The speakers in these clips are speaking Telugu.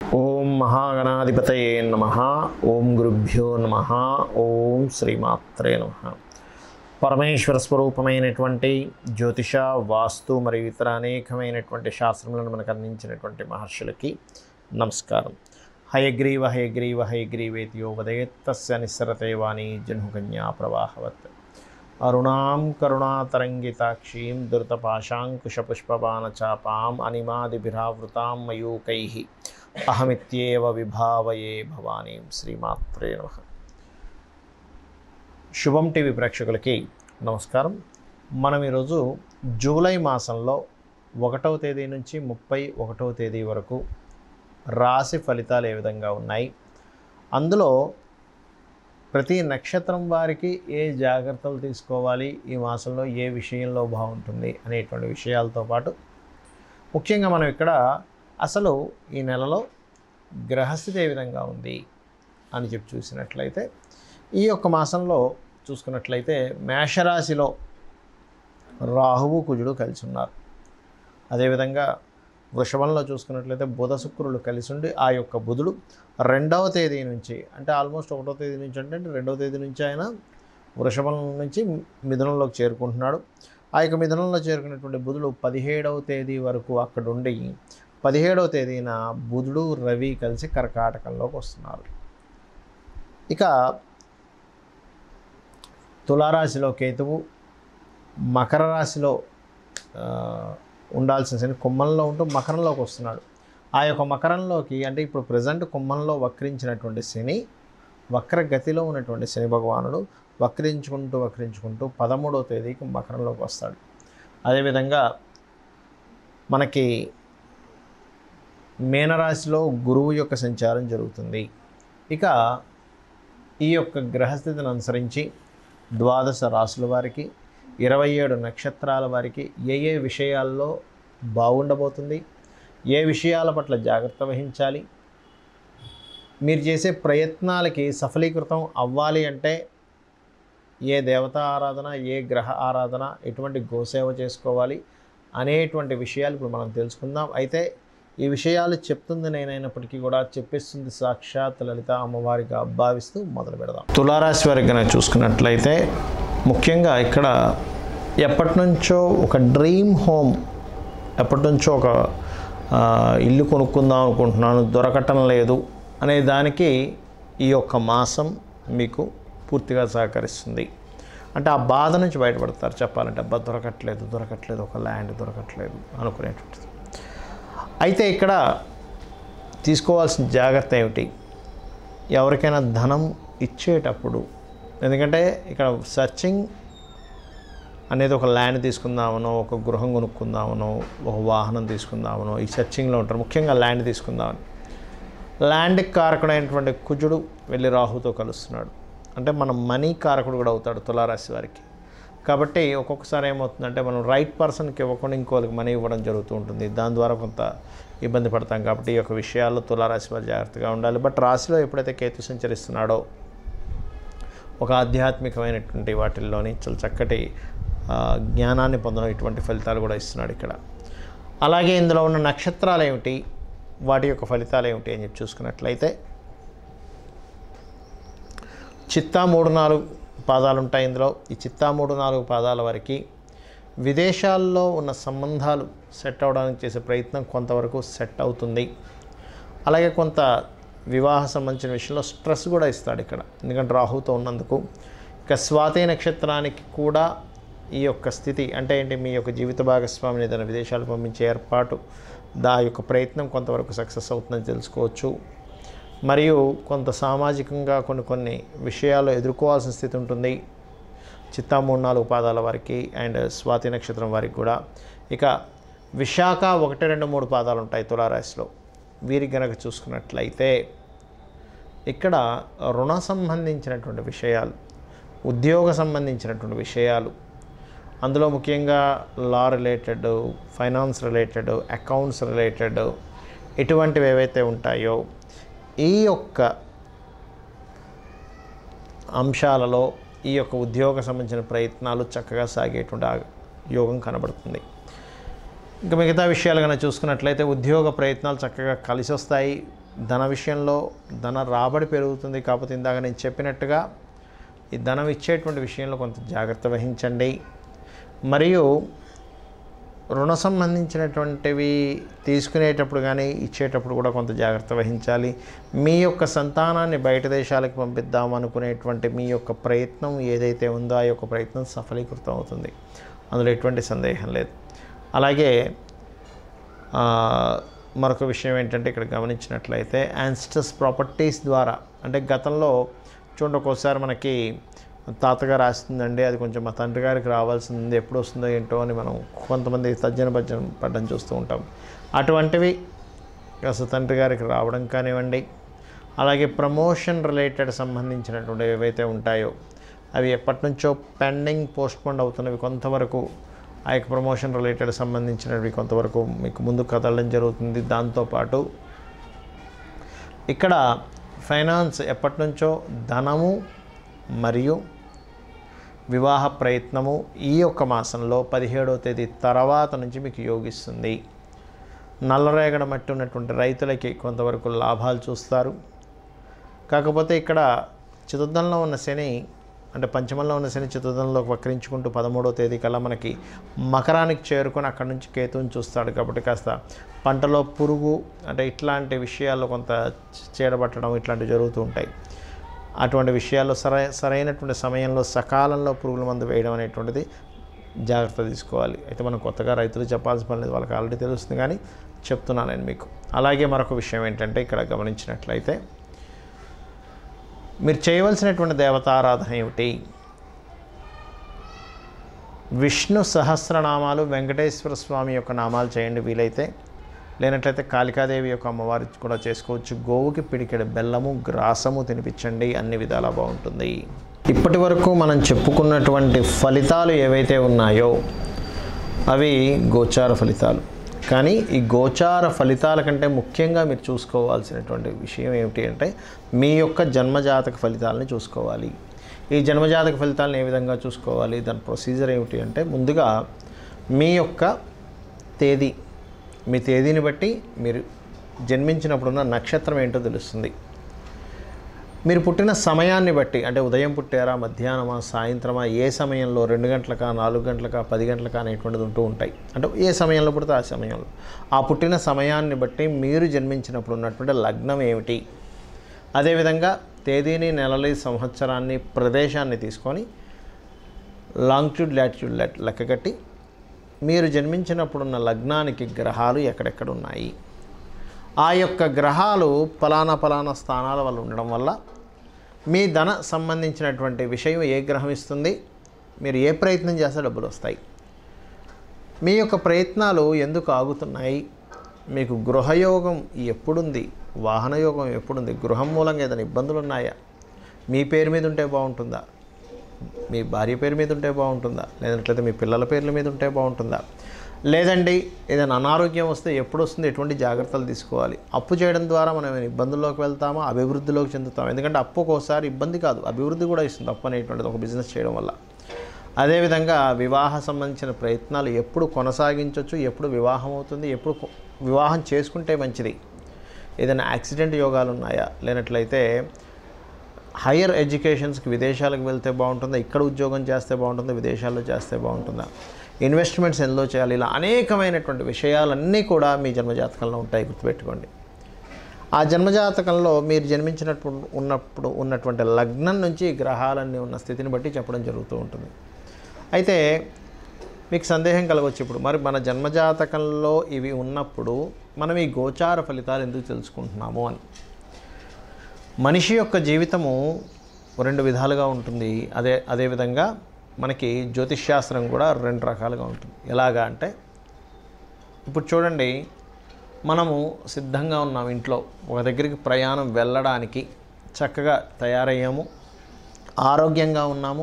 ఓం మహాగణాధిపతయే నమ ఓం గురుభ్యో నమ ఓం శ్రీమాత్రే నమ పరమేశ్వర స్వరూపమైనటువంటి జ్యోతిష వాస్తు మరియు ఇతర అనేకమైనటువంటి శాస్త్రములను మనకు అందించినటువంటి మహర్షులకి నమస్కారం హయగ్రీవ హయగ్రీవ హయగ్రీవేతియో వదయత్తస్య నిస్సరతే వాణి జన్హుకన్యా ప్రవాహవత్ అరుణాం కరుణాతరంగితాక్షీం ధృతపాశాంకుశపుష్పబాణచాపాం అనిమాదిభిరావృతాం మయూకై అహమిత్యేవ విభావయే భవానీం శ్రీమాత్రే నమ శుభం టీవీ ప్రేక్షకులకి నమస్కారం మనం ఈరోజు జూలై మాసంలో ఒకటవ తేదీ నుంచి ముప్పై ఒకటవ తేదీ వరకు రాశి ఫలితాలు ఏ విధంగా ఉన్నాయి అందులో ప్రతి నక్షత్రం వారికి ఏ జాగ్రత్తలు తీసుకోవాలి ఈ మాసంలో ఏ విషయంలో బాగుంటుంది అనేటువంటి విషయాలతో పాటు ముఖ్యంగా మనం ఇక్కడ అసలు ఈ నెలలో గ్రహస్థితి ఏ విధంగా ఉంది అని చెప్పి చూసినట్లయితే ఈ యొక్క మాసంలో చూసుకున్నట్లయితే మేషరాశిలో రాహువు కుజుడు కలిసి ఉన్నారు అదేవిధంగా వృషభంలో చూసుకున్నట్లయితే బుధ శుక్రులు కలిసి ఉండి ఆ యొక్క బుధుడు రెండవ తేదీ నుంచి అంటే ఆల్మోస్ట్ ఒకటో తేదీ నుంచి అంటే రెండవ తేదీ నుంచి ఆయన వృషభం నుంచి మిథునంలోకి చేరుకుంటున్నాడు ఆ యొక్క మిథునంలో చేరుకున్నటువంటి బుధుడు పదిహేడవ తేదీ వరకు అక్కడ ఉండి పదిహేడవ తేదీన బుధుడు రవి కలిసి కర్కాటకంలోకి వస్తున్నారు ఇక తులారాశిలో కేతువు మకర రాశిలో ఆ, ఉండాల్సిన శని కుంభంలో ఉంటూ మకరంలోకి వస్తున్నాడు ఆ యొక్క మకరంలోకి అంటే ఇప్పుడు ప్రజెంట్ కుంభంలో వక్రించినటువంటి శని వక్రగతిలో ఉన్నటువంటి శని భగవానుడు వక్రించుకుంటూ వక్రించుకుంటూ పదమూడవ తేదీకి మకరంలోకి వస్తాడు అదేవిధంగా మనకి మీనరాశిలో గురువు యొక్క సంచారం జరుగుతుంది ఇక ఈ యొక్క గ్రహస్థితిని అనుసరించి ద్వాదశ రాసుల వారికి ఇరవై ఏడు నక్షత్రాల వారికి ఏ ఏ విషయాల్లో బాగుండబోతుంది ఏ విషయాల పట్ల జాగ్రత్త వహించాలి మీరు చేసే ప్రయత్నాలకి సఫలీకృతం అవ్వాలి అంటే ఏ దేవతా ఆరాధన ఏ గ్రహ ఆరాధన ఎటువంటి గోసేవ చేసుకోవాలి అనేటువంటి విషయాలు ఇప్పుడు మనం తెలుసుకుందాం అయితే ఈ విషయాలు చెప్తుంది నేనైనప్పటికీ కూడా చెప్పిస్తుంది సాక్షాత్ లలిత అమ్మవారిగా భావిస్తూ మొదలు పెడదాం తులారాశి వారికి కనుక చూసుకున్నట్లయితే ముఖ్యంగా ఇక్కడ ఎప్పటి నుంచో ఒక డ్రీమ్ హోమ్ ఎప్పటి నుంచో ఒక ఆ, ఇల్లు కొనుక్కుందాం అనుకుంటున్నాను దొరకటం లేదు అనే దానికి ఈ యొక్క మాసం మీకు పూర్తిగా సహకరిస్తుంది అంటే ఆ బాధ నుంచి బయటపడతారు చెప్పాలంటే అబ్బా దొరకట్లేదు దొరకట్లేదు ఒక ల్యాండ్ దొరకట్లేదు అనుకునేటువంటిది అయితే ఇక్కడ తీసుకోవాల్సిన జాగ్రత్త ఏమిటి ఎవరికైనా ధనం ఇచ్చేటప్పుడు ఎందుకంటే ఇక్కడ సర్చింగ్ అనేది ఒక ల్యాండ్ తీసుకుందామనో ఒక గృహం కొనుక్కుందామనో ఒక వాహనం తీసుకుందామనో ఈ సర్చింగ్లో ఉంటారు ముఖ్యంగా ల్యాండ్ తీసుకుందామని ల్యాండ్కి కారకుడైనటువంటి కుజుడు వెళ్ళి రాహుతో కలుస్తున్నాడు అంటే మన మనీ కారకుడు కూడా అవుతాడు తులారాశి వారికి కాబట్టి ఒక్కొక్కసారి ఏమవుతుందంటే మనం రైట్ పర్సన్కి ఇవ్వకుండా ఇంకోళ్ళకి మనీ ఇవ్వడం జరుగుతూ ఉంటుంది దాని ద్వారా కొంత ఇబ్బంది పడతాం కాబట్టి ఈ యొక్క విషయాల్లో తులారాశి వారు జాగ్రత్తగా ఉండాలి బట్ రాశిలో ఎప్పుడైతే కేతు సంచరిస్తున్నాడో ఒక ఆధ్యాత్మికమైనటువంటి వాటిల్లోని చాలా చక్కటి ఆ, జ్ఞానాన్ని పొందడం ఇటువంటి ఫలితాలు కూడా ఇస్తున్నాడు ఇక్కడ అలాగే ఇందులో ఉన్న నక్షత్రాలు ఏమిటి వాటి యొక్క ఫలితాలు ఏమిటి అని చెప్పి చూసుకున్నట్లయితే చిత్తా మూడు నాలుగు పాదాలు ఉంటాయి ఇందులో ఈ చిత్తా మూడు నాలుగు పాదాల వరకు విదేశాల్లో ఉన్న సంబంధాలు సెట్ అవడానికి చేసే ప్రయత్నం కొంతవరకు సెట్ అవుతుంది అలాగే కొంత వివాహ సంబంధించిన విషయంలో స్ట్రెస్ కూడా ఇస్తాడు ఇక్కడ ఎందుకంటే రాహుతో ఉన్నందుకు ఇక స్వాతి నక్షత్రానికి కూడా ఈ యొక్క స్థితి అంటే ఏంటి మీ యొక్క జీవిత భాగస్వామిని ఏదైనా విదేశాలు పంపించే ఏర్పాటు దా యొక్క ప్రయత్నం కొంతవరకు సక్సెస్ అవుతుందని తెలుసుకోవచ్చు మరియు కొంత సామాజికంగా కొన్ని కొన్ని విషయాలు ఎదుర్కోవాల్సిన స్థితి ఉంటుంది చిత్తా మూడు నాలుగు పాదాల వారికి అండ్ స్వాతి నక్షత్రం వారికి కూడా ఇక విశాఖ ఒకటి రెండు మూడు పాదాలు ఉంటాయి తులారాశిలో వీరికి గనక చూసుకున్నట్లయితే ఇక్కడ రుణ సంబంధించినటువంటి విషయాలు ఉద్యోగ సంబంధించినటువంటి విషయాలు అందులో ముఖ్యంగా law related finance related accounts related ఇటువంటివి ఏవైతే ఉంటాయో ఈ యొక్క అంశాలలో ఈ యొక్క ఉద్యోగ సంబంధించిన ప్రయత్నాలు చక్కగా సాగేటువంటి ఆ యోగం కనబడుతుంది ఇంకా మిగతా విషయాలు కనుక చూసుకున్నట్లయితే ఉద్యోగ ప్రయత్నాలు చక్కగా కలిసి వస్తాయి ధన విషయంలో ధన రాబడి పెరుగుతుంది కాకపోతే ఇందాక నేను చెప్పినట్టుగా ఈ ధనం ఇచ్చేటువంటి విషయంలో కొంత జాగ్రత్త వహించండి మరియు రుణ సంబంధించినటువంటివి తీసుకునేటప్పుడు కానీ ఇచ్చేటప్పుడు కూడా కొంత జాగ్రత్త వహించాలి మీ యొక్క సంతానాన్ని బయట దేశాలకు పంపిద్దాం అనుకునేటువంటి మీ యొక్క ప్రయత్నం ఏదైతే ఉందో ఆ యొక్క ప్రయత్నం సఫలీకృతం అవుతుంది అందులో ఎటువంటి సందేహం లేదు అలాగే ఆ, మరొక విషయం ఏంటంటే ఇక్కడ గమనించినట్లయితే యాన్స్టస్ ప్రాపర్టీస్ ద్వారా అంటే గతంలో చూడండి ఒక్కోసారి మనకి తాతగారు రాస్తుందండి అది కొంచెం మా తండ్రి గారికి రావాల్సింది ఎప్పుడు వస్తుందో ఏంటో అని మనం కొంతమంది తజ్జన భజ్జన పడ్డం చూస్తూ ఉంటాం అటువంటివి కాస్త తండ్రి గారికి రావడం కానివ్వండి అలాగే ప్రమోషన్ రిలేటెడ్ సంబంధించినటువంటి ఏవైతే ఉంటాయో అవి ఎప్పటి నుంచో పెండింగ్ పోస్ట్పోన్ అవుతున్నవి కొంతవరకు ఆ యొక్క ప్రమోషన్ రిలేటెడ్ సంబంధించినవి కొంతవరకు మీకు ముందు కదలడం జరుగుతుంది దాంతోపాటు ఇక్కడ ఫైనాన్స్ ఎప్పటి నుంచో ధనము మరియు వివాహ ప్రయత్నము ఈ యొక్క మాసంలో పదిహేడవ తేదీ తర్వాత నుంచి మీకు యోగిస్తుంది నల్లరేగడ మట్టి ఉన్నటువంటి రైతులకి కొంతవరకు లాభాలు చూస్తారు కాకపోతే ఇక్కడ చతుర్థంలో ఉన్న శని అంటే పంచమంలో ఉన్న శని చతుర్థంలోకి వక్రించుకుంటూ పదమూడవ తేదీ కల్లా మనకి మకరానికి చేరుకొని అక్కడి నుంచి కేతువుని చూస్తాడు కాబట్టి కాస్త పంటలో పురుగు అంటే ఇట్లాంటి విషయాల్లో కొంత చీడబట్టడం ఇట్లాంటివి జరుగుతూ ఉంటాయి అటువంటి విషయాల్లో సరై సరైనటువంటి సమయంలో సకాలంలో పురుగుల మందు వేయడం అనేటువంటిది జాగ్రత్త తీసుకోవాలి అయితే మనం కొత్తగా రైతులు చెప్పాల్సిన పని లేదు వాళ్ళకి ఆల్రెడీ తెలుస్తుంది కానీ చెప్తున్నాను నేను మీకు అలాగే మరొక విషయం ఏంటంటే ఇక్కడ గమనించినట్లయితే మీరు చేయవలసినటువంటి దేవతారాధన ఏమిటి విష్ణు సహస్రనామాలు వెంకటేశ్వర స్వామి యొక్క నామాలు చేయండి వీలైతే లేనట్లయితే కాళికాదేవి యొక్క అమ్మవారి కూడా చేసుకోవచ్చు గోవుకి పిడికెడు బెల్లము గ్రాసము తినిపించండి అన్ని విధాలా బాగుంటుంది ఇప్పటి వరకు మనం చెప్పుకున్నటువంటి ఫలితాలు ఏవైతే ఉన్నాయో అవి గోచార ఫలితాలు కానీ ఈ గోచార ఫలితాల కంటే ముఖ్యంగా మీరు చూసుకోవాల్సినటువంటి విషయం ఏమిటి అంటే మీ యొక్క జన్మజాతక ఫలితాలని చూసుకోవాలి ఈ జన్మజాతక ఫలితాలను ఏ విధంగా చూసుకోవాలి దాని ప్రొసీజర్ ఏమిటి అంటే ముందుగా మీ యొక్క తేదీ మీ తేదీని బట్టి మీరు జన్మించినప్పుడున్న నక్షత్రం ఏంటో తెలుస్తుంది మీరు పుట్టిన సమయాన్ని బట్టి అంటే ఉదయం పుట్టారా మధ్యాహ్నమా సాయంత్రమా ఏ సమయంలో రెండు గంటలకా నాలుగు గంటలకా పది గంటలకా అనేటువంటిది ఉంటూ ఉంటాయి అంటే ఏ సమయంలో పుడితే ఆ సమయంలో ఆ పుట్టిన సమయాన్ని బట్టి మీరు జన్మించినప్పుడు ఉన్నటువంటి లగ్నం ఏమిటి అదేవిధంగా తేదీని నెలలి సంవత్సరాన్ని ప్రదేశాన్ని తీసుకొని లాంగ్ట్యూడ్ లాటిట్యూడ్ లెట్ లెక్కగట్టి మీరు జన్మించినప్పుడున్న లగ్నానికి గ్రహాలు ఎక్కడెక్కడ ఉన్నాయి ఆ యొక్క గ్రహాలు ఫలానా ఫలానా స్థానాల వల్ల ఉండడం వల్ల మీ ధన సంబంధించినటువంటి విషయం ఏ గ్రహం ఇస్తుంది మీరు ఏ ప్రయత్నం చేస్తే డబ్బులు వస్తాయి మీ యొక్క ప్రయత్నాలు ఎందుకు ఆగుతున్నాయి మీకు గృహయోగం ఎప్పుడుంది వాహనయోగం ఎప్పుడుంది గృహం మూలంగా ఏదైనా ఇబ్బందులు ఉన్నాయా మీ పేరు మీద ఉంటే బాగుంటుందా మీ భార్య పేరు మీద ఉంటే బాగుంటుందా లేదంటే మీ పిల్లల పేర్ల మీద ఉంటే బాగుంటుందా లేదండి ఏదైనా అనారోగ్యం వస్తే ఎప్పుడు వస్తుంది ఎటువంటి జాగ్రత్తలు తీసుకోవాలి అప్పు చేయడం ద్వారా మనం ఏమైనా ఇబ్బందుల్లోకి వెళ్తామా అభివృద్ధిలోకి చెందుతాం ఎందుకంటే అప్పు ఒక్కోసారి ఇబ్బంది కాదు అభివృద్ధి కూడా ఇస్తుంది అప్పు అనేటువంటిది ఒక బిజినెస్ చేయడం వల్ల అదేవిధంగా వివాహ సంబంధించిన ప్రయత్నాలు ఎప్పుడు కొనసాగించవచ్చు ఎప్పుడు వివాహం అవుతుంది ఎప్పుడు కొ- వివాహం చేసుకుంటే మంచిది ఏదైనా యాక్సిడెంట్ యోగాలు ఉన్నాయా లేనట్లయితే హయ్యర్ ఎడ్యుకేషన్స్కి విదేశాలకు వెళ్తే బాగుంటుందా ఇక్కడ ఉద్యోగం చేస్తే బాగుంటుందా విదేశాల్లో చేస్తే బాగుంటుందా ఇన్వెస్ట్మెంట్స్ ఎందులో చేయాలి ఇలా అనేకమైనటువంటి విషయాలన్నీ కూడా మీ జన్మజాతకంలో ఉంటాయి గుర్తుపెట్టుకోండి ఆ జన్మజాతకంలో మీరు జన్మించినప్పుడు ఉన్నప్పుడు ఉన్నటువంటి లగ్నం నుంచి ఈ గ్రహాలన్నీ ఉన్న స్థితిని బట్టి చెప్పడం జరుగుతూ ఉంటుంది అయితే మీకు సందేహం కలగవచ్చు ఇప్పుడు మరి మన జన్మజాతకంలో ఇవి ఉన్నప్పుడు మనం ఈ గోచార ఫలితాలు ఎందుకు తెలుసుకుంటున్నాము అని మనిషి యొక్క జీవితము రెండు విధాలుగా ఉంటుంది అదే అదేవిధంగా మనకి జ్యోతిష్శాస్త్రం కూడా రెండు రకాలుగా ఉంటుంది ఎలాగా అంటే ఇప్పుడు చూడండి మనము సిద్ధంగా ఉన్నాం ఇంట్లో ఒక దగ్గరికి ప్రయాణం వెళ్ళడానికి చక్కగా తయారయ్యాము ఆరోగ్యంగా ఉన్నాము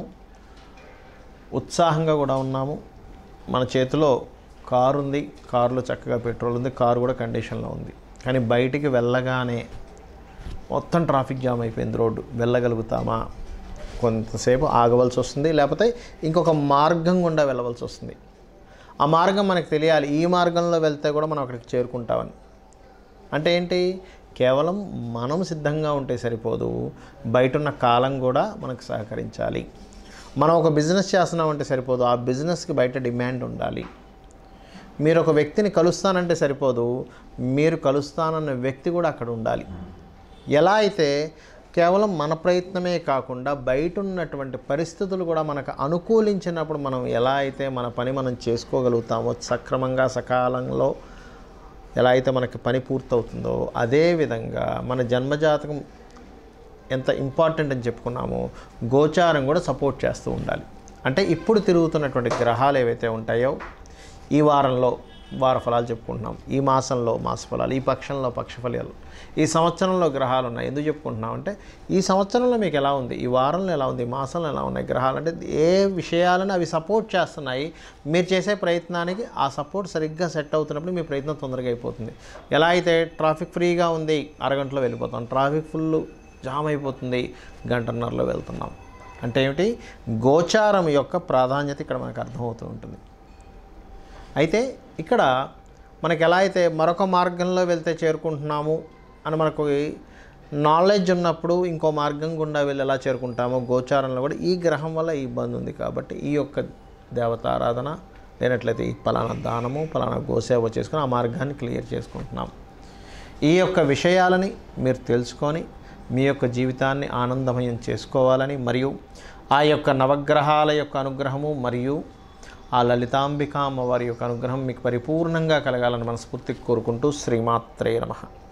ఉత్సాహంగా కూడా ఉన్నాము మన చేతిలో కారు ఉంది కారులో చక్కగా పెట్రోల్ ఉంది కారు కూడా కండిషన్లో ఉంది కానీ బయటికి వెళ్ళగానే మొత్తం ట్రాఫిక్ జామ్ అయిపోయింది రోడ్డు వెళ్ళగలుగుతామా కొంతసేపు ఆగవలసి వస్తుంది లేకపోతే ఇంకొక మార్గం గుండా వెళ్ళవలసి వస్తుంది ఆ మార్గం మనకు తెలియాలి ఈ మార్గంలో వెళ్తే కూడా మనం అక్కడికి చేరుకుంటామని అంటే ఏంటి కేవలం మనం సిద్ధంగా ఉంటే సరిపోదు బయట ఉన్న కాలం కూడా మనకు సహకరించాలి మనం ఒక బిజినెస్ చేస్తున్నామంటే సరిపోదు ఆ బిజినెస్కి బయట డిమాండ్ ఉండాలి మీరు ఒక వ్యక్తిని కలుస్తానంటే సరిపోదు మీరు కలుస్తానన్న వ్యక్తి కూడా అక్కడ ఉండాలి ఎలా అయితే కేవలం మన ప్రయత్నమే కాకుండా బయట ఉన్నటువంటి పరిస్థితులు కూడా మనకు అనుకూలించినప్పుడు మనం ఎలా అయితే మన పని మనం చేసుకోగలుగుతామో సక్రమంగా సకాలంలో ఎలా అయితే మనకి పని పూర్తవుతుందో అదేవిధంగా మన జన్మజాతకం ఎంత ఇంపార్టెంట్ అని చెప్పుకున్నామో గోచారం కూడా సపోర్ట్ చేస్తూ ఉండాలి అంటే ఇప్పుడు తిరుగుతున్నటువంటి గ్రహాలు ఏవైతే ఉంటాయో ఈ వారంలో వార ఫలాలు చెప్పుకుంటున్నాం ఈ మాసంలో మాస ఫలాలు ఈ పక్షంలో పక్ష ఫలాలు ఈ సంవత్సరంలో గ్రహాలు ఉన్నాయి ఎందుకు చెప్పుకుంటున్నాం అంటే ఈ సంవత్సరంలో మీకు ఎలా ఉంది ఈ వారంలో ఎలా ఉంది ఈ మాసంలో ఎలా ఉన్నాయి గ్రహాలు అంటే ఏ విషయాలను అవి సపోర్ట్ చేస్తున్నాయి మీరు చేసే ప్రయత్నానికి ఆ సపోర్ట్ సరిగ్గా సెట్ అవుతున్నప్పుడు మీ ప్రయత్నం తొందరగా అయిపోతుంది ఎలా అయితే ట్రాఫిక్ ఫ్రీగా ఉంది అరగంటలో వెళ్ళిపోతాం ట్రాఫిక్ ఫుల్ జామ్ అయిపోతుంది గంటన్నరలో వెళ్తున్నాం అంటే ఏమిటి గోచారం యొక్క ప్రాధాన్యత ఇక్కడ మనకు అర్థమవుతూ ఉంటుంది అయితే ఇక్కడ మనకి ఎలా అయితే మరొక మార్గంలో వెళ్తే చేరుకుంటున్నాము అని మనకు నాలెడ్జ్ ఉన్నప్పుడు ఇంకో మార్గం గుండా వెళ్ళి ఎలా చేరుకుంటామో గోచారంలో కూడా ఈ గ్రహం వల్ల ఈ ఇబ్బంది ఉంది కాబట్టి ఈ యొక్క దేవత ఆరాధన లేనట్లయితే ఈ పలానా దానము పలానా గోసేవ చేసుకుని ఆ మార్గాన్ని క్లియర్ చేసుకుంటున్నాం ఈ యొక్క విషయాలని మీరు తెలుసుకొని మీ యొక్క జీవితాన్ని ఆనందమయం చేసుకోవాలని మరియు ఆ యొక్క నవగ్రహాల యొక్క అనుగ్రహము మరియు ఆ లలితాంబిక అమ్మవారి యొక్క అనుగ్రహం మీకు పరిపూర్ణంగా కలగాలని మనస్ఫూర్తిగా కోరుకుంటూ శ్రీమాత్రే నమః